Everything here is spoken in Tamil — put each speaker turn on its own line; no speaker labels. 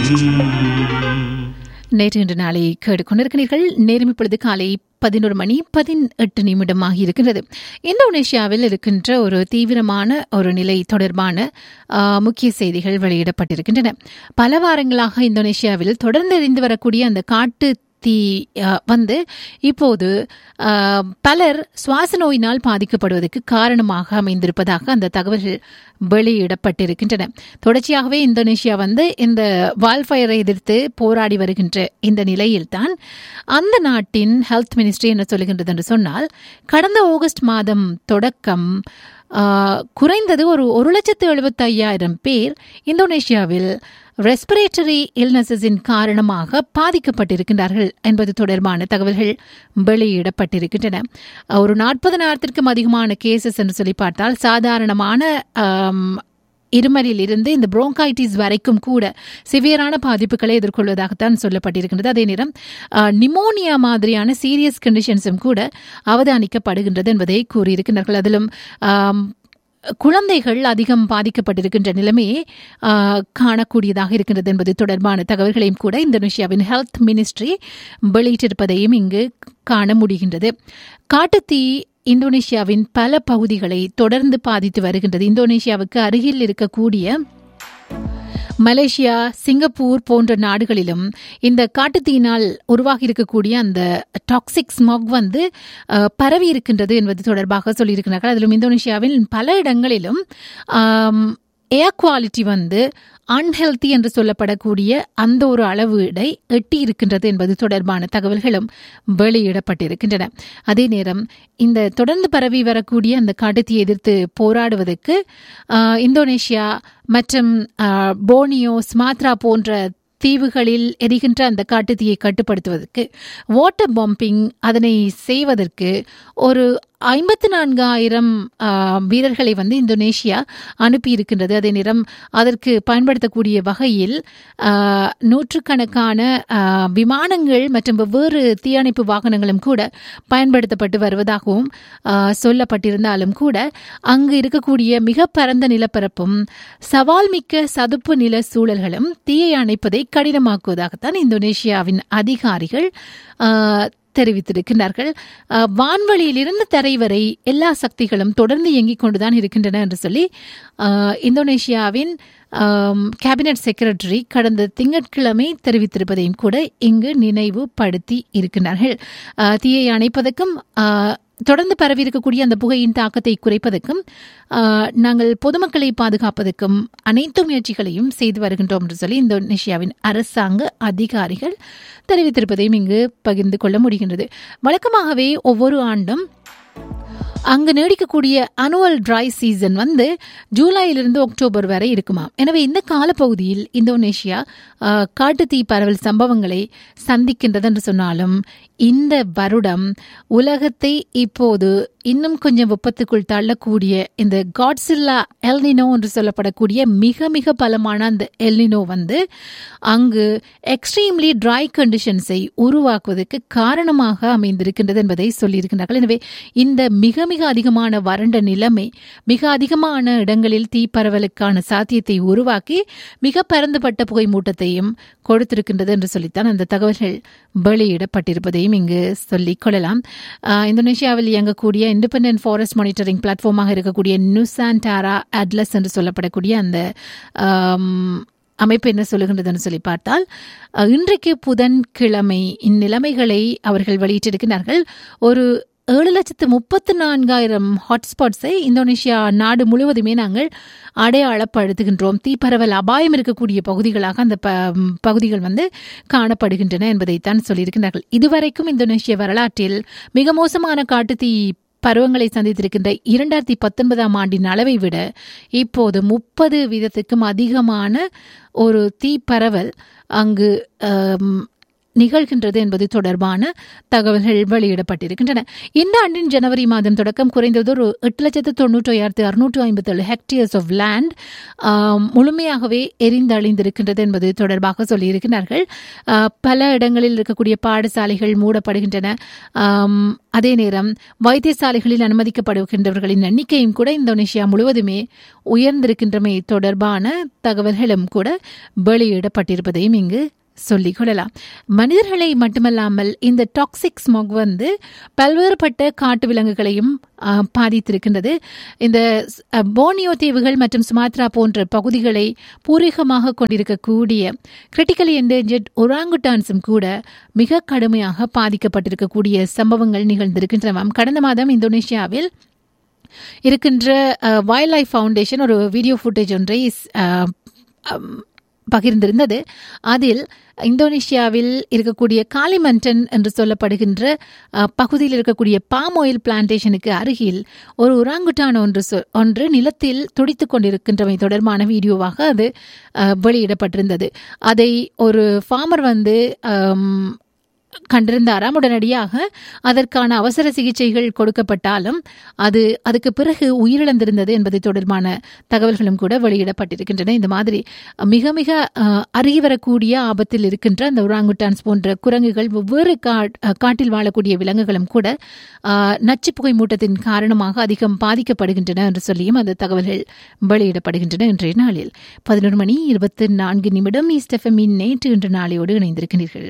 நேற்று இன்று நாளை கேடு கொண்டிருக்கிறீர்கள் நேரம் இப்பொழுது காலை பதினோரு மணி பதினெட்டு நிமிடமாக இருக்கின்றது இந்தோனேஷியாவில் இருக்கின்ற ஒரு தீவிரமான ஒரு நிலை தொடர்பான ஆ, முக்கிய செய்திகள் வெளியிடப்பட்டிருக்கின்றன பல வாரங்களாக இந்தோனேஷியாவில் தொடர்ந்து எரிந்து வரக்கூடிய அந்த காட்டு தீ ஆ, வந்து இப்போது ஆ, பலர் சுவாச நோயினால் பாதிக்கப்படுவதற்கு காரணமாக அமைந்திருப்பதாக அந்த தகவல்கள் வெளியிடப்பட்டிருக்கின்றன தொடர்ச்சியாகவே இந்தோனேஷியா வந்து இந்த வால்ஃபயரை எதிர்த்து போராடி வருகின்ற இந்த நிலையில்தான் அந்த நாட்டின் ஹெல்த் மினிஸ்ட்ரி என்ன சொல்லுகின்றது என்று சொன்னால் கடந்த ஆகஸ்ட் மாதம் தொடக்கம் ஆ, குறைந்தது ஒரு ஒரு லட்சத்து எழுபத்தி ஐயாயிரம் பேர் இந்தோனேஷியாவில் ரெஸ்பிரேட்டரி இல்னஸஸின் காரணமாக பாதிக்கப்பட்டிருக்கின்றார்கள் என்பது தொடர்பான தகவல்கள் வெளியிடப்பட்டிருக்கின்றன ஒரு நாற்பதனாயிரத்திற்கும் அதிகமான கேசஸ் என்று சொல்லி பார்த்தால் சாதாரணமான ஆம், இருமலில் இருந்து இந்த புரோங்கைட்டிஸ் வரைக்கும் கூட சிவியரான பாதிப்புகளை எதிர்கொள்வதாகத்தான் சொல்லப்பட்டிருக்கின்றது அதே நேரம் நிமோனியா மாதிரியான சீரியஸ் கண்டிஷன்ஸும் கூட அவதானிக்கப்படுகின்றது என்பதை கூறியிருக்கிறார்கள் அதிலும் ஆம், குழந்தைகள் அதிகம் பாதிக்கப்பட்டிருக்கின்ற நிலைமையை ஆ, காணக்கூடியதாக இருக்கின்றது என்பது தொடர்பான தகவல்களையும் கூட இந்தோனேஷியாவின் ஹெல்த் மினிஸ்ட்ரி வெளியிட்டிருப்பதையும் இங்கு காண முடிகின்றது காட்டுத்தீ இந்தோனேஷியாவின் பல பகுதிகளை தொடர்ந்து பாதித்து வருகின்றது இந்தோனேஷியாவுக்கு அருகில் இருக்கக்கூடிய மலேசியா சிங்கப்பூர் போன்ற நாடுகளிலும் இந்த காட்டுத்தீயினால் உருவாகி இருக்கக்கூடிய அந்த டாக்ஸிக் ஸ்மாக் வந்து அஹ், பரவி இருக்கின்றது என்பது தொடர்பாக சொல்லியிருக்கிறார்கள் அதிலும் இந்தோனேஷியாவில் பல இடங்களிலும் ஏர் குவாலிட்டி வந்து அன்ஹெல்தி என்று சொல்லப்படக்கூடிய அந்த ஒரு அளவீடை எட்டி இருக்கின்றது என்பது தொடர்பான தகவல்களும் வெளியிடப்பட்டிருக்கின்றன அதே நேரம் இந்த தொடர்ந்து பரவி வரக்கூடிய அந்த காட்டுத்தீயை எதிர்த்து போராடுவதற்கு ஆஹ், இந்தோனேஷியா மற்றும் ஆஹ், போர்னியோ சுமாத்ரா போன்ற தீவுகளில் எரிகின்ற அந்த காட்டுத்தீயை கட்டுப்படுத்துவதற்கு வாட்டர் பம்பிங் அதனை செய்வதற்கு ஒரு ஐம்பத்து நான்காயிரம் வீரர்களை வந்து இந்தோனேஷியா அனுப்பியிருக்கின்றது அதே நேரம் அதற்கு பயன்படுத்தக்கூடிய வகையில் ஆ, நூற்றுக்கணக்கான ஆ, விமானங்கள் மற்றும் வெவ்வேறு தீயணைப்பு வாகனங்களும் கூட பயன்படுத்தப்பட்டு வருவதாகவும் ஆ, சொல்லப்பட்டிருந்தாலும் கூட அங்கு இருக்கக்கூடிய மிக பரந்த நிலப்பரப்பும் சவால் மிக்க சதுப்பு நில சூழல்களும் தீயை அணைப்பதை கடினமாக்குவதாகத்தான் இந்தோனேஷியாவின் அதிகாரிகள் ஆ, தெரிவித்திருக்கிறார்கள் அஹ், வான்வழியிலிருந்து தரை வரை எல்லா சக்திகளும் தொடர்ந்து இயங்கிக் கொண்டுதான் இருக்கின்றன என்று சொல்லி அஹ், இந்தோனேஷியாவின் ஆம், கேபினட் செக்ரட்டரி கடந்த திங்கட்கிழமை தெரிவித்திருப்பதையும் கூட இங்கு நினைவுபடுத்தி இருக்கின்றார்கள் அஹ், தீயை அணைப்பதற்கும் அஹ், தொடர்ந்து பரவி இருக்கக்கூடிய அந்த புகையின் தாக்கத்தை குறைப்பதற்கும் ஆஹ், நாங்கள் பொதுமக்களை பாதுகாப்பதற்கும் அனைத்து முயற்சிகளையும் செய்து வருகின்றோம் என்று சொல்லி இந்தோனேஷியாவின் அரசாங்க அதிகாரிகள் தெரிவித்திருப்பதையும் இங்கு பகிர்ந்து கொள்ள முடிகின்றது வழக்கமாகவே ஒவ்வொரு ஆண்டும் அங்கு நீடிக்கக்கூடிய அனுவல் ட்ரை சீசன் வந்து ஜூலையிலிருந்து அக்டோபர் வரை இருக்குமாம் எனவே இந்த காலப்பகுதியில் இந்தோனேஷியா ஆஹ், காட்டுத்தீ பரவல் சம்பவங்களை சந்திக்கின்றது என்று சொன்னாலும் இந்த வருடம் உலகத்தை இப்போது இன்னும் கொஞ்சம் வெப்பத்துக்குள் தள்ளக்கூடிய இந்த காட்ஸில்லா எல்னினோ என்று சொல்லப்படக்கூடிய மிக மிக பலமான அந்த எல்னினோ வந்து அங்கு எக்ஸ்ட்ரீம்லி ட்ரை கண்டிஷன்ஸை உருவாக்குவதற்கு காரணமாக அமைந்திருக்கின்றது என்பதை சொல்லியிருக்கிறார்கள் எனவே இந்த மிக மிக அதிகமான வறண்ட நிலைமை மிக அதிகமான இடங்களில் தீ பரவலுக்கான சாத்தியத்தை உருவாக்கி மிக பரந்துபட்ட புகை மூட்டத்தையும் கொடுத்திருக்கின்றது என்று சொல்லித்தான் அந்த தகவல்கள் வெளியிடப்பட்டிருப்பதையும் இங்கு சொல்லிக் கொள்ளலாம் ஆஹ், இந்தோனேஷியாவில் இயங்கக்கூடிய இண்டிபெண்டன்ட் ஃபாரஸ்ட் மானிட்டரிங் பிளாட்ஃபார்மாக இருக்கக்கூடிய நுசான்டாரா அட்லஸ் என்று சொல்லப்படக்கூடிய அந்த ஆம், அமைப்பு என்ன சொல்லுகின்றதுன்னு சொல்லி பார்த்தால் அஹ், இன்றைக்கு புதன்கிழமை இந்நிலைமைகளை அவர்கள் வெளியிட்டிருக்கிறார்கள் ஒரு ஏழு லட்சத்து முப்பத்து நான்காயிரம் ஹாட்ஸ்பாட்ஸை இந்தோனேஷியா நாடு முழுவதுமே நாங்கள் அடையாளப்படுத்துகின்றோம் தீப்பரவல் அபாயம் இருக்கக்கூடிய பகுதிகளாக அந்த ப- பகுதிகள் வந்து காணப்படுகின்றன என்பதைத்தான் சொல்லியிருக்கிறார்கள் இதுவரைக்கும் இந்தோனேஷிய வரலாற்றில் மிக மோசமான காட்டுத்தீ பருவங்களை சந்தித்திருக்கின்ற இரண்டாயிரத்தி பத்தொன்பதாம் ஆண்டின் அளவை விட இப்போது முப்பது வீதத்துக்கும் அதிகமான ஒரு தீ பரவல் அங்கு ஆம், நிகழ்கின்றது என்பது தொடர்பான தகவல்கள் வெளியிடப்பட்டிருக்கின்றன இந்த ஆண்டின் ஜனவரி மாதம் தொடக்கம் குறைந்தது ஒரு எட்டு லட்சத்து தொண்ணூற்றி ஐயாயிரத்து அறுநூற்று ஐம்பத்தேழு ஹெக்டேர்ஸ் ஆஃப் லேண்ட் முழுமையாகவே எரிந்தழிந்திருக்கின்றது என்பது தொடர்பாக சொல்லியிருக்கிறார்கள் ஆஹ், பல இடங்களில் இருக்கக்கூடிய பாடசாலைகள் மூடப்படுகின்றன ஆம், அதே நேரம் வைத்தியசாலைகளில் அனுமதிக்கப்படுகின்றவர்களின் எண்ணிக்கையும் கூட இந்தோனேஷியா முழுவதுமே உயர்ந்திருக்கின்றமை தொடர்பான தகவல்களும் கூட வெளியிடப்பட்டிருப்பதையும் இங்கு சொல்லிக் கொள்ளலாம் மனிதர்களை மட்டுமல்லாமல் இந்த டாக்ஸிக் ஸ்மோக் வந்து பல்வேறுபட்ட காட்டு விலங்குகளையும் ஆ, பாதித்திருக்கின்றது இந்த அ, போர்னியோ தீவுகள் மற்றும் சுமாத்ரா போன்ற பகுதிகளை பூர்வீகமாக கொண்டிருக்கக்கூடிய கிரிட்டிக்கலி என்டேஞ்சர்ட் ஒராங்குட்டான்ஸும் கூட மிக கடுமையாக பாதிக்கப்பட்டிருக்கக்கூடிய சம்பவங்கள் நிகழ்ந்திருக்கின்றன கடந்த மாதம் இந்தோனேஷியாவில் இருக்கின்ற வைல்ட் லைஃப் ஃபவுண்டேஷன் ஒரு வீடியோ ஃபுட்டேஜ் ஒன்றை அஹ், அம், பகிர்ந்திருந்தது அதில் இந்தோனேஷியாவில் இருக்கக்கூடிய காலிமண்டன் என்று சொல்லப்படுகின்ற அஹ், பகுதியில் இருக்கக்கூடிய பாம் ஆயில் பிளான்டேஷனுக்கு அருகில் ஒரு உராங்குட்டான் ஒன்று சொ- ஒன்று நிலத்தில் துடித்துக் கொண்டிருக்கின்றமை தொடர்பான வீடியோவாக அது அஹ், வெளியிடப்பட்டிருந்தது அதை ஒரு ஃபார்மர் வந்து அம், கண்டிருந்தாராம் உடனடியாக அதற்கான அவசர சிகிச்சைகள் கொடுக்கப்பட்டாலும் அது அதுக்கு பிறகு உயிரிழந்திருந்தது என்பது தொடர்பான தகவல்களும் கூட வெளியிடப்பட்டிருக்கின்றன இந்த மாதிரி மிக மிக அஹ், அருகி வரக்கூடிய ஆபத்தில் இருக்கின்ற அந்த உராங்குட்டான்ஸ் போன்ற குரங்குகள் வெவ்வேறு காட்- அஹ், காட்டில் வாழக்கூடிய விலங்குகளும் கூட அஹ், நச்சுப் புகை மூட்டத்தின் காரணமாக அதிகம் பாதிக்கப்படுகின்றன என்று சொல்லியும் அந்த தகவல்கள் வெளியிடப்படுகின்றன இன்றைய நாளில் பதினொரு மணி இருபத்தி நான்கு நிமிடம் ஈஸ்ட் எஃப்எம்மின் நேற்று இன்று நாளையோடு இணைந்திருக்கிறீர்கள்